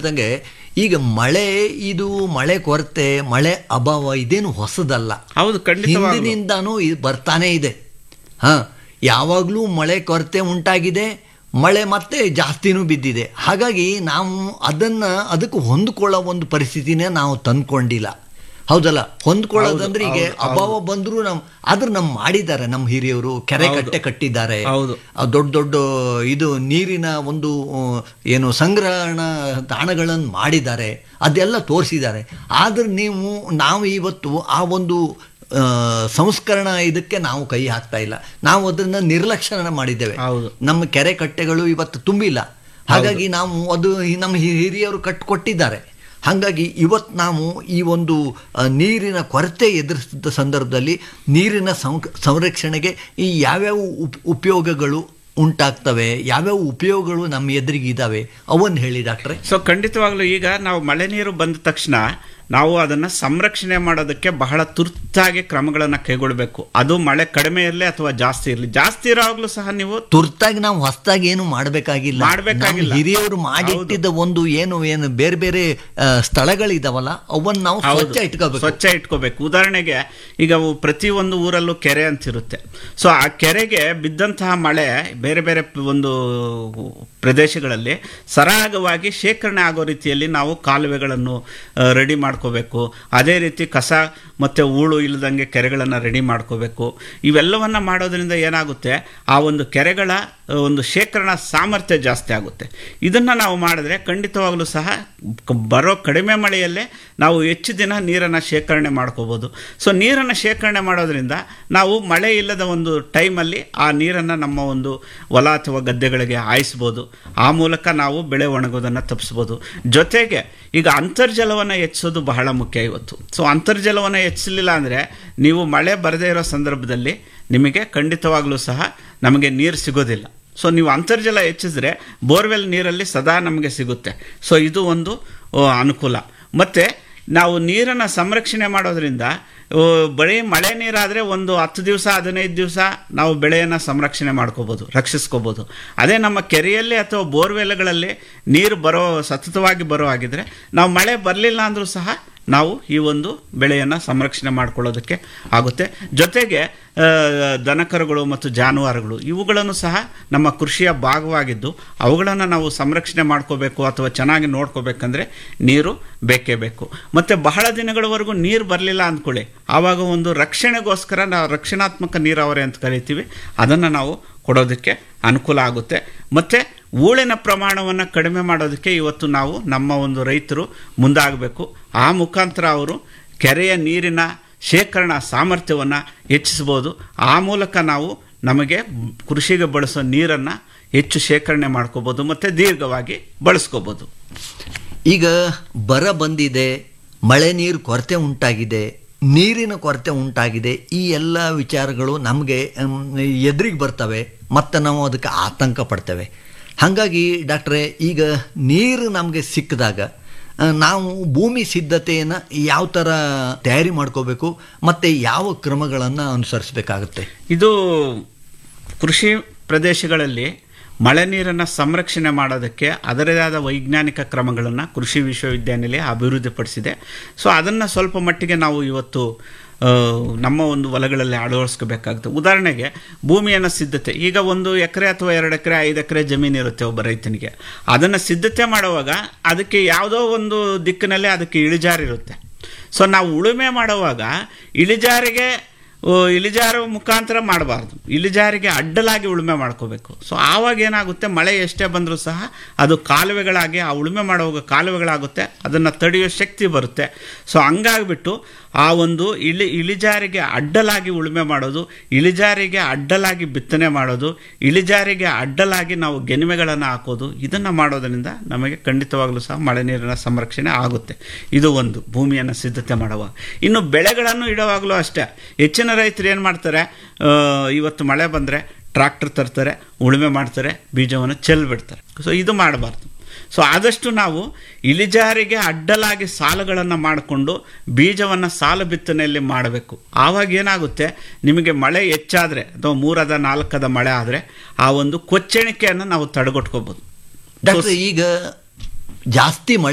ಹೇಳ್ದಂಗೆ ಈಗ ಮಳೆ ಇದು ಮಳೆ ಕೊರತೆ ಮಳೆ ಅಭಾವ ಇದೇನು ಹೊಸದಲ್ಲ ಹೌದು ಖಂಡಿತವಾಗ್ಲೂ ಹಿಂದಿನಿಂದಾನು ಇದು ಬರ್ತಾನೇ ಇದೆ ಹಾ ಯಾವಾಗಲೂ ಮಳೆ ಕೊರತೆ ಉಂಟಾಗಿದೆ ಮಳೆ ಮತ್ತೆ ಜಾಸ್ತಿನೂ ಬಿದ್ದಿದೆ ಹಾಗಾಗಿ ನಾವು ಅದನ್ನ ಅದಕ್ಕೆ ಹೊಂದ್ಕೊಳ್ಳೋ ಒಂದು ಪರಿಸ್ಥಿತಿನೇ ನಾವು ತಂದ್ಕೊಂಡಿಲ್ಲ ಹೌದಲ್ಲ ಹೊಂದ್ಕೊಳ್ಳೋದಂದ್ರೆ ಈಗ ಅಭಾವ ಬಂದರೂ ನಾವು ಆದ್ರೂ ನಮ್ಮ ಮಾಡಿದ್ದಾರೆ ನಮ್ಮ ಹಿರಿಯರು ಕೆರೆ ಕಟ್ಟೆ ಕಟ್ಟಿದ್ದಾರೆ ಹೌದು. ಆ ದೊಡ್ಡ ದೊಡ್ಡ ಇದು ನೀರಿನ ಒಂದು ಆ, ಏನು ಸಂಗ್ರಹಣ ತಾಣಗಳನ್ನು ಮಾಡಿದ್ದಾರೆ ಅದೆಲ್ಲ ತೋರಿಸಿದ್ದಾರೆ ಆದ್ರೆ ನೀವು ನಾವು ಇವತ್ತು ಆ ಒಂದು ಆ, ಸಂಸ್ಕರಣ ಇದಕ್ಕೆ ನಾವು ಕೈ ಹಾಕ್ತಾ ಇಲ್ಲ ನಾವು ಅದನ್ನ ನಿರ್ಲಕ್ಷ್ಯ ಮಾಡಿದ್ದೇವೆ ಹೌದು. ನಮ್ಮ ಕೆರೆ ಕಟ್ಟೆಗಳು ಇವತ್ತು ತುಂಬಿಲ್ಲ ಹಾಗಾಗಿ ನಾವು ಅದು ಈ ನಮ್ಮ ಹಿ- ಹಿರಿಯರು ಕಟ್ಟಿಕೊಟ್ಟಿದ್ದಾರೆ ಹಾಗಾಗಿ ಇವತ್ತು ನಾವು ಈ ಒಂದು ಆ, ನೀರಿನ ಕೊರತೆ ಎದುರಿಸಿದ ಸಂದರ್ಭದಲ್ಲಿ ನೀರಿನ ಸಂ- ಸಂರಕ್ಷಣೆಗೆ ಈ ಯಾವ್ಯಾವ ಉಪ್ ಉಪಯೋಗಗಳು ಉಂಟಾಗ್ತವೆ ಯಾವ್ಯಾವ ಉಪಯೋಗಗಳು ನಮ್ಮ ಎದುರಿಗೆ ಇದ್ದಾವೆ ಅವನ್ನ ಹೇಳಿ ಡಾಕ್ಟ್ರೆ ಸೊ ಖಂಡಿತವಾಗ್ಲೂ ಈಗ ನಾವು ಮಳೆ ನೀರು ಬಂದ ತಕ್ಷಣ ನಾವು ಅದನ್ನ ಸಂರಕ್ಷಣೆ ಮಾಡೋದಕ್ಕೆ ಬಹಳ ತುರ್ತಾಗಿ ಕ್ರಮಗಳನ್ನ ಕೈಗೊಳ್ಳಬೇಕು ಅದು ಮಳೆ ಕಡಿಮೆ ಇರಲಿ ಅಥವಾ ಜಾಸ್ತಿ ಇರಲಿ ಜಾಸ್ತಿ ಇರೋವಾಗ್ಲೂ ಸಹ ನೀವು ತುರ್ತಾಗಿ ನಾವು ಹೊಸದಾಗಿ ಏನು ಮಾಡಬೇಕಾಗಿಲ್ಲ ಮಾಡ್ಬೇಕಾಗಿಲ್ಲ. ನಮ್ಮ ಹಿರಿಯರು ಮಾಡಿಟ್ಟಿದ್ದ ಒಂದು ಏನು ಏನು ಬೇರೆ ಬೇರೆ ಆ, ಸ್ಥಳಗಳಿದಾವಲ್ಲ ಅವನ್ನ ನಾವು ಹೌದು. ಸ್ವಚ್ಛ ಇಟ್ಕೋಬೇಕು ಸ್ವಚ್ಛ ಇಟ್ಕೋಬೇಕು ಉದಾಹರಣೆಗೆ ಈಗ ಅವು ಪ್ರತಿ ಒಂದು ಊರಲ್ಲೂ ಕೆರೆ ಅಂತಿರುತ್ತೆ ಸೊ ಆ ಕೆರೆಗೆ ಬಿದ್ದಂತಹ ಮಳೆ ಬೇರೆ ಬೇರೆ ಪ- ಒಂದು ಪ್ರದೇಶಗಳಲ್ಲಿ ಸರಾಗವಾಗಿ ಶೇಖರಣೆ ಆಗೋ ರೀತಿಯಲ್ಲಿ ನಾವು ಕಾಲುವೆಗಳನ್ನು ರೆಡಿ ಮಾಡ್ಕೋಬೇಕು ಅದೇ ರೀತಿ ಕಸ ಮತ್ತು ಹೂಳು ಇಲ್ಲದಂಗೆ ಕೆರೆಗಳನ್ನು ರೆಡಿ ಮಾಡ್ಕೋಬೇಕು ಇವೆಲ್ಲವನ್ನ ಮಾಡೋದ್ರಿಂದ ಏನಾಗುತ್ತೆ ಆ ಒಂದು ಕೆರೆಗಳ ಆ, ಒಂದು ಶೇಖರಣಾ ಸಾಮರ್ಥ್ಯ ಜಾಸ್ತಿ ಆಗುತ್ತೆ ಇದನ್ನು ನಾವು ಮಾಡಿದ್ರೆ ಖಂಡಿತವಾಗ್ಲೂ ಸಹ ಕ- ಬರೋ ಕಡಿಮೆ ಮಳೆಯಲ್ಲೇ ನಾವು ಹೆಚ್ಚು ದಿನ ನೀರನ್ನು ಶೇಖರಣೆ ಮಾಡ್ಕೋಬೋದು ಸೊ ನೀರನ್ನು ಶೇಖರಣೆ ಮಾಡೋದ್ರಿಂದ ನಾವು ಮಳೆ ಇಲ್ಲದ ಒಂದು ಟೈಮಲ್ಲಿ ಆ ನೀರನ್ನು ನಮ್ಮ ಒಂದು ಹೊಲ ಅಥವಾ ಗದ್ದೆಗಳಿಗೆ ಹಾಯಿಸ್ಬೋದು ಆ ಮೂಲಕ ನಾವು ಬೆಳೆ ಒಣಗೋದನ್ನು ತಪ್ಪಿಸ್ಬೋದು ಜೊತೆಗೆ ಈಗ ಅಂತರ್ಜಲವನ್ನು ಹೆಚ್ಚಿಸೋದು ಬಹಳ ಮುಖ್ಯ ಇವತ್ತು ಸೊ ಅಂತರ್ಜಲವನ್ನು ಹೆಚ್ಚಲಿಲ್ಲ ಅಂದರೆ ನೀವು ಮಳೆ ಬರದೇ ಇರೋ ಸಂದರ್ಭದಲ್ಲಿ ನಿಮಗೆ ಖಂಡಿತವಾಗ್ಲೂ ಸಹ ನಮಗೆ ನೀರು ಸಿಗೋದಿಲ್ಲ ಸೊ ನೀವು ಅಂತರ್ಜಲ ಹೆಚ್ಚಿಸಿದ್ರೆ ಬೋರ್ವೆಲ್ ನೀರಲ್ಲಿ ಸದಾ ನಮಗೆ ಸಿಗುತ್ತೆ ಸೊ ಇದು ಒಂದು ಆ, ಅನುಕೂಲ ಮತ್ತು ನಾವು ನೀರನ್ನು ಸಂರಕ್ಷಣೆ ಮಾಡೋದ್ರಿಂದ ಆ, ಬರೀ ಮಳೆ ನೀರಾದರೆ ಒಂದು ಹತ್ತು ದಿವಸ ಹದಿನೈದು ದಿವಸ ನಾವು ಬೆಳೆಯನ್ನು ಸಂರಕ್ಷಣೆ ಮಾಡ್ಕೋಬೋದು ರಕ್ಷಿಸ್ಕೋಬೋದು ಅದೇ ನಮ್ಮ ಕೆರೆಯಲ್ಲಿ ಅಥವಾ ಬೋರ್ವೆಲ್ಗಳಲ್ಲಿ ನೀರು ಬರೋ ಸತತವಾಗಿ ಬರೋ ಹಾಗಿದ್ರೆ ನಾವು ಮಳೆ ಬರಲಿಲ್ಲ ಅಂದರೂ ಸಹ ನಾವು ಈ ಒಂದು ಬೆಳೆಯನ್ನು ಸಂರಕ್ಷಣೆ ಮಾಡ್ಕೊಳ್ಳೋದಕ್ಕೆ ಆಗುತ್ತೆ ಜೊತೆಗೆ ಆ, ದನಕರುಗಳು ಮತ್ತು ಜಾನುವಾರುಗಳು ಇವುಗಳನ್ನು ಸಹ ನಮ್ಮ ಕೃಷಿಯ ಭಾಗವಾಗಿದ್ದು ಅವುಗಳನ್ನು ನಾವು ಸಂರಕ್ಷಣೆ ಮಾಡ್ಕೋಬೇಕು ಅಥವಾ ಚೆನ್ನಾಗಿ ನೋಡ್ಕೋಬೇಕಂದ್ರೆ ನೀರು ಬೇಕೇ ಬೇಕು ಮತ್ತು ಬಹಳ ದಿನಗಳವರೆಗೂ ನೀರು ಬರಲಿಲ್ಲ ಅಂದ್ಕೊಳ್ಳಿ ಆವಾಗ ಒಂದು ರಕ್ಷಣೆಗೋಸ್ಕರ ನಾವು ರಕ್ಷಣಾತ್ಮಕ ನೀರಾವರಿ ಅಂತ ಕರಿತೀವಿ ಅದನ್ನು ನಾವು ಕೊಡೋದಕ್ಕೆ ಅನುಕೂಲ ಆಗುತ್ತೆ ಮತ್ತು ಹೂಳಿನ ಪ್ರಮಾಣವನ್ನು ಕಡಿಮೆ ಮಾಡೋದಕ್ಕೆ ಇವತ್ತು ನಾವು ನಮ್ಮ ಒಂದು ರೈತರು ಮುಂದಾಗಬೇಕು ಆ ಮುಖಾಂತರ ಅವರು ಕೆರೆಯ ನೀರಿನ ಶೇಖರಣಾ ಸಾಮರ್ಥ್ಯವನ್ನು ಹೆಚ್ಚಿಸ್ಬೋದು ಆ ಮೂಲಕ ನಾವು ನಮಗೆ ಕೃಷಿಗೆ ಬಳಸೋ ನೀರನ್ನು ಹೆಚ್ಚು ಶೇಖರಣೆ ಮಾಡ್ಕೋಬೋದು ಮತ್ತು ದೀರ್ಘವಾಗಿ ಬಳಸ್ಕೋಬೋದು ಈಗ ಬರ ಬಂದಿದೆ ಮಳೆ ನೀರು ಕೊರತೆ ಉಂಟಾಗಿದೆ ನೀರಿನ ಕೊರತೆ ಉಂಟಾಗಿದೆ ಈ ಎಲ್ಲ ವಿಚಾರಗಳು ನಮಗೆ ಎದುರಿಗೆ ಬರ್ತವೆ ಮತ್ತು ನಾವು ಅದಕ್ಕೆ ಆತಂಕ ಪಡ್ತೇವೆ ಹಾಗಾಗಿ ಡಾಕ್ಟ್ರೆ ಈಗ ನೀರು ನಮಗೆ ಸಿಕ್ಕಿದಾಗ ಆ, ನಾವು ಭೂಮಿ ಸಿದ್ಧತೆಯನ್ನು ಯಾವ ಥರ ತಯಾರಿ ಮಾಡ್ಕೋಬೇಕು ಮತ್ತು ಯಾವ ಕ್ರಮಗಳನ್ನು ಅನುಸರಿಸಬೇಕಾಗುತ್ತೆ ಇದು ಕೃಷಿ ಪ್ರದೇಶಗಳಲ್ಲಿ ಮಳೆ ನೀರನ್ನು ಸಂರಕ್ಷಣೆ ಮಾಡೋದಕ್ಕೆ ಅದರದೇ ಆದ ವೈಜ್ಞಾನಿಕ ಕ್ರಮಗಳನ್ನು ಕೃಷಿ ವಿಶ್ವವಿದ್ಯಾನಿಲಯ ಅಭಿವೃದ್ಧಿಪಡಿಸಿದೆ ಸೊ ಅದನ್ನು ಸ್ವಲ್ಪ ಮಟ್ಟಿಗೆ ನಾವು ಇವತ್ತು ಆ, ನಮ್ಮ ಒಂದು ಹೊಲಗಳಲ್ಲಿ ಅಳವಡಿಸ್ಕೋಬೇಕಾಗುತ್ತೆ ಉದಾಹರಣೆಗೆ ಭೂಮಿಯನ್ನು ಸಿದ್ಧತೆ ಈಗ ಒಂದು ಎಕರೆ ಅಥವಾ ಎರಡು ಎಕರೆ ಐದು ಎಕರೆ ಜಮೀನು ಇರುತ್ತೆ ಒಬ್ಬ ರೈತನಿಗೆ ಅದನ್ನು ಸಿದ್ಧತೆ ಮಾಡುವಾಗ ಅದಕ್ಕೆ ಯಾವುದೋ ಒಂದು ದಿಕ್ಕಿನಲ್ಲಿ ಅದಕ್ಕೆ ಇಳಿಜಾರಿರುತ್ತೆ ಸೊ ನಾವು ಉಳುಮೆ ಮಾಡುವಾಗ ಇಳಿಜಾರಿಗೆ ಓ, ಇಳಿಜಾರು ಮುಖಾಂತರ ಮಾಡಬಾರ್ದು ಇಳಿಜಾರಿಗೆ ಅಡ್ಡಲಾಗಿ ಉಳುಮೆ ಮಾಡ್ಕೋಬೇಕು ಸೊ ಆವಾಗ ಏನಾಗುತ್ತೆ ಮಳೆ ಎಷ್ಟೇ ಬಂದರೂ ಸಹ ಅದು ಕಾಲುವೆಗಳಾಗಿ ಆ ಉಳುಮೆ ಮಾಡುವಾಗ ಕಾಲುವೆಗಳಾಗುತ್ತೆ ಅದನ್ನು ತಡೆಯೋ ಶಕ್ತಿ ಬರುತ್ತೆ ಸೊ ಹಂಗಾಗ್ಬಿಟ್ಟು ಆ ಒಂದು ಇಳಿ ಇಳಿಜಾರಿಗೆ ಅಡ್ಡಲಾಗಿ ಉಳುಮೆ ಮಾಡೋದು ಇಳಿಜಾರಿಗೆ ಅಡ್ಡಲಾಗಿ ಬಿತ್ತನೆ ಮಾಡೋದು ಇಳಿಜಾರಿಗೆ ಅಡ್ಡಲಾಗಿ ನಾವು ಗೆನಿಮೆಗಳನ್ನು ಹಾಕೋದು ಇದನ್ನು ಮಾಡೋದರಿಂದ ನಮಗೆ ಖಂಡಿತವಾಗಲೂ ಸಹ ಮಳೆ ನೀರಿನ ಸಂರಕ್ಷಣೆ ಆಗುತ್ತೆ ಇದು ಒಂದು ಭೂಮಿಯನ್ನು ಸಿದ್ಧತೆ ಮಾಡುವಾಗ ಇನ್ನು ಬೆಳೆಗಳನ್ನು ಇಡುವಾಗಲೂ ಅಷ್ಟೇ ಹೆಚ್ಚಿನ ರೈತರು ಏನು ಮಾಡ್ತಾರೆ ಆ, ಇವತ್ತು ಮಳೆ ಬಂದರೆ ಟ್ರಾಕ್ಟರ್ ತರ್ತಾರೆ ಉಳುಮೆ ಮಾಡ್ತಾರೆ ಬೀಜವನ್ನು ಚೆಲ್ಬಿಡ್ತಾರೆ ಸೊ ಇದು ಮಾಡಬಾರ್ದು ಸೊ ಆದಷ್ಟು ನಾವು ಇಳಿಜಾರಿಗೆ ಅಡ್ಡಲಾಗಿ ಸಾಲುಗಳನ್ನು ಮಾಡಿಕೊಂಡು ಬೀಜವನ್ನು ಸಾಲು ಬಿತ್ತನೆಯಲ್ಲಿ ಮಾಡಬೇಕು ಆವಾಗ ಏನಾಗುತ್ತೆ ನಿಮಗೆ ಮಳೆ ಹೆಚ್ಚಾದರೆ ಅಥವಾ ಮೂರದ ನಾಲ್ಕದ ಮಳೆ ಆದರೆ ಆ ಒಂದು ಕೊಚ್ಚಣಿಕೆಯನ್ನು ನಾವು ತಡೆಗಟ್ಕೋಬೋದು ಡಾಕ್ಟ್ರೆ ಈಗ ಜಾಸ್ತಿ ಮಳೆ